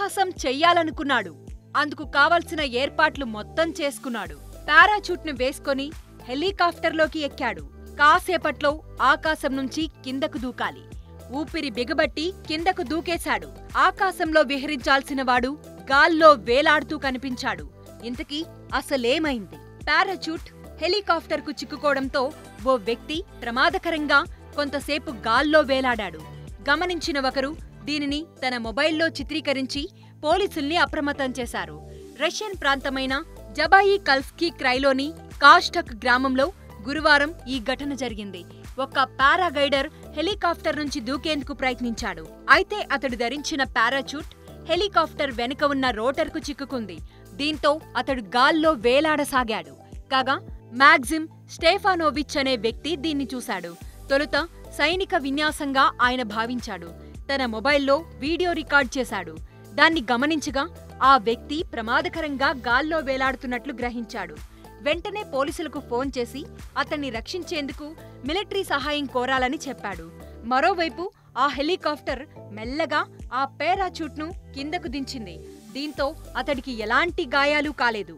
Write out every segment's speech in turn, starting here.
సాహసం చెయ్యాలనుకున్నాడు అందుకు కావలసిన ఏర్పాట్లు మొత్తం చేసుకున్నాడు పారాచూట్ను వేసుకొని హెలికాప్టర్లోకి ఎక్కాడు కాసేపట్లో ఆకాశం నుంచి కిందకు దూకాలి ఊపిరి బిగబట్టి కిందకు దూకేశాడు ఆకాశంలో విహరించాల్సిన వాడు గాల్లో వేలాడుతూ కనిపించాడు ఇంతకీ అసలేమైంది పారాచూట్ హెలికాప్టర్కు చిక్కుకోవడంతో ఓ వ్యక్తి ప్రమాదకరంగా కొంతసేపు గాల్లో వేలాడాడు గమనించిన ఒకరు దీనిని తన మొబైల్లో చిత్రీకరించి పోలీసుల్ని అప్రమత్తం చేశారు రష్యన్ ప్రాంతమైన జబాయి కల్స్కీ క్రైలోని కాస్టక్ గ్రామంలో గురువారం ఈ ఘటన జరిగింది ఒక పారాగైడర్ హెలికాప్టర్ నుంచి దూకేందుకు ప్రయత్నించాడు అయితే అతడు ధరించిన పారాచూట్ హెలికాప్టర్ వెనుక ఉన్న రోటర్కు చిక్కుకుంది దీంతో అతడు గాల్లో వేలాడసాగాడు కాగా మ్యాగ్జిమ్ స్టేఫానోవిచ్ అనే వ్యక్తి దీన్ని చూశాడు తొలుత సైనిక విన్యాసంగా ఆయన భావించాడు తన మొబైల్లో వీడియో రికార్డ్ చేశాడు దాన్ని గమనించగా ఆ వ్యక్తి ప్రమాదకరంగా గాల్లో వేలాడుతున్నట్లు గ్రహించాడు వెంటనే పోలీసులకు ఫోన్ చేసి అతన్ని రక్షించేందుకు మిలిటరీ సహాయం కోరాలని చెప్పాడు మరోవైపు ఆ హెలికాప్టర్ మెల్లగా ఆ పేరాచూట్ను కిందకు దించింది దీంతో అతడికి ఎలాంటి గాయాలు కాలేదు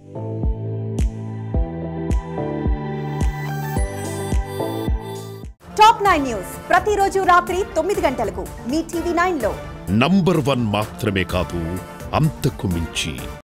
టాప్ నైన్ న్యూస్ ప్రతిరోజు రాత్రి తొమ్మిది గంటలకు మీ టీవీ నైన్ లో నంబర్ వన్ మాత్రమే కాదు అంతకు మించి